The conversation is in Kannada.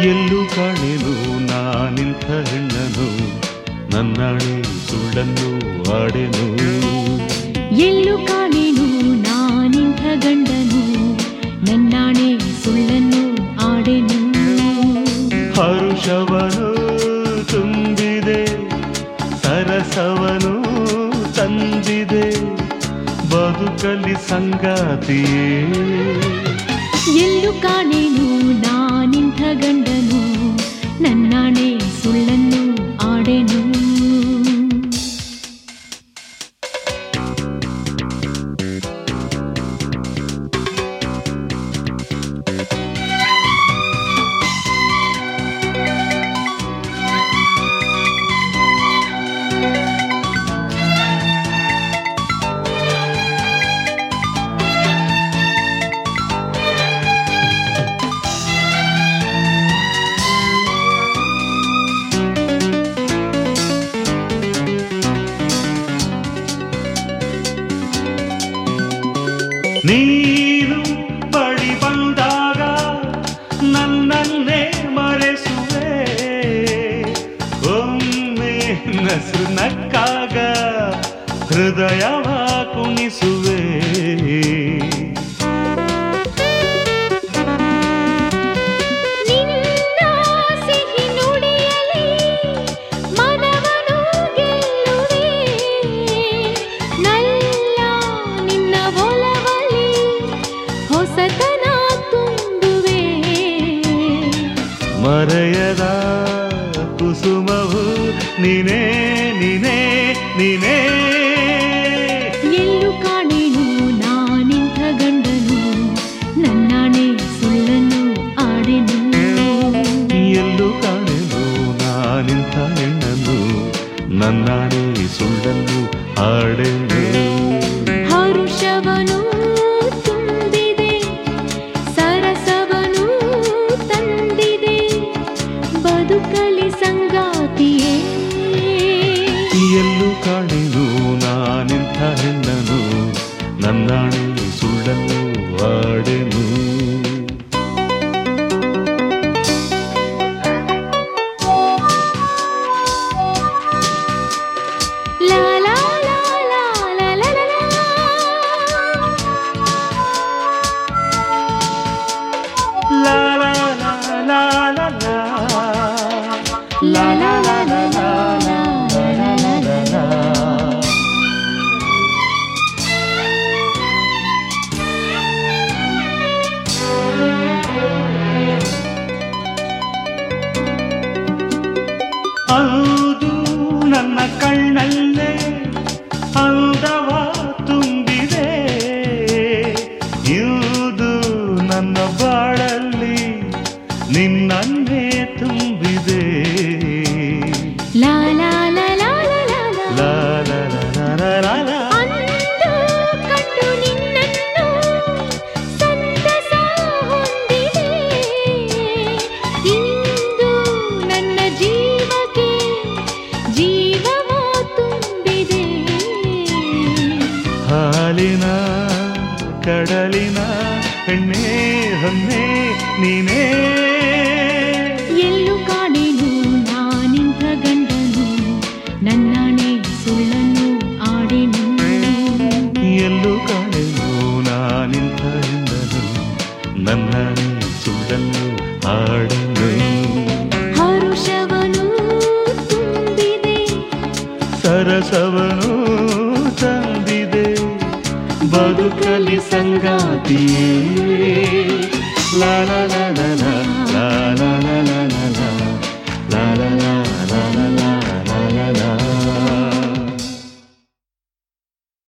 ಎಲ್ಲೂ ಕಾಣೆನು ನಾನಿಂಥ ಹೆಣ್ಣನು ನನ್ನಾಣೆ ಸುಳ್ಳನ್ನು ಆಡೆನು ಎಲ್ಲೂ ಕಾಣೆನು ನಾನಿಂಥ ಗಂಡನು ನನ್ನಾಣೆ ಸುಳ್ಳನ್ನು ಆಡೆನು ಹರುಷವನು ತುಂಬಿದೆ ಸರಸವನು ತಂದಿದೆ ಬದುಕಲಿ ಸಂಗಾತಿಯೇ ಎಲ್ಲೂ ಕಾಣೆನು ನಾನಿಂಥ ಗಂಡನು ನನ್ನಾಣೆ ಸುಳ್ಳನ್ನು ಆಡೆನು ನೀನು ಬಳಿ ಬಂದಾಗ ನನ್ನನ್ನೇ ಮರೆಸುವೆ ಒಮ್ಮೆ ನಸು ನಕ್ಕಾಗ ಹೃದಯವ ಕುಣಿಸುವೆ ನಿನ್ನ ಸಿಹಿ ನುಡಿಯಲಿ ಮನವನು ಗೆಲ್ಲುವೆ ನಲ್ಲ ನಿನ್ನ ಒಲವಲಿ ಹೊಸತನ ತುಂಬುವೆ ಮರೆಯದ ಕುಸುಮವು ನೀನೇ ನೀನೇ ನೀನೇ ಎಲ್ಲೂ ಕಾಣೆನು ನಾನಿಂಥ ಗಂಡನು ನನ್ನಾಣೆ ಸುಳ್ಳನ್ನು ಆಡೆನು ಎಲ್ಲೂ ಕಾಣೆನು ನಾನಿಂಥ ಹೆಣ್ಣನು ನನ್ನಾಣೆ ಸುಳ್ಳನ್ನು ಆಡೆನು ಹರುಷವನು ತುಂಬಿದೆ ಸರಸವನು ತಂದಿದೆ ಬದುಕಲಿ ಸಂಗಾತಿಯೇ ಎಲ್ಲೂ ಕಾಣೆನು ನಾನಿಂಥ ಹೆಣ್ಣನು ನನ್ನಾಣೆ ಸುಳ್ಳನ್ನು ಆಡೆನು ಲಾ ಲಾ ಲಾ ಲಾ ಲಾ ಲಾ ಲಾ ಲಾ. ಲಾ ಲಾ ಲಾ ಲಾ ಲಾ ಲಾ. ಲಾ ಲಾ ಲಾ ಲಾ ಲಾ ಲಾ ಲಾ ಲಾ ಲಾ ಲಾ. ಹೌದು ನನ್ನ ಕಣ್ಣಲ್ಲೇ ಅಂದವ ತುಂಬಿದೆ ಇದು ನನ್ನ ಬಾಳಲ್ಲಿ ನಿನ್ನನ್ನೇ ತುಂಬಿದೆ ಲಾ ಲಾ ಲಾ ಲಾ ಲಾ ಲಾ ಲಾ. ಲಾ ಲಾ ಲಾ ಲಾ ಲಾ ಲಾ. ಅಂದು ಕಂಡು ನಿನ್ನನ್ನು ಸಂತಸ ಹೊಂದಿದೆ ಇಂದು ನನ್ನ ಜೀವಕ್ಕೆ ಜೀವವ ತುಂಬಿದೆ ಹಾಲಿನ ಕಡಲಿನ ಹೆಣ್ಣೆ ಹೊನ್ನೆ ನೀನೇ ಎಲ್ಲೂ ಕಾಣೆನು ನಾನಿಂಥ ಗಂಡನು ನನ್ನಾಣೆ ಸುಳ್ಳನ್ನು ಆಡೆನು ಎಲ್ಲೂ ಕಾಣೆನು ನಾನಿಂಥ ಹೆಣ್ಣನು ನನ್ನನೆ ಸುಳ್ಳನ್ನು ಆಡನು ಹರುಷವನು ತುಂಬಿದೆ ಸರಸವನು ತಂದಿದೆ ಬದುಕಲಿ ಸಂಗಾತಿಯೇ ಲಾ ಲಾ ಲಾ ಲಾ ಲಾ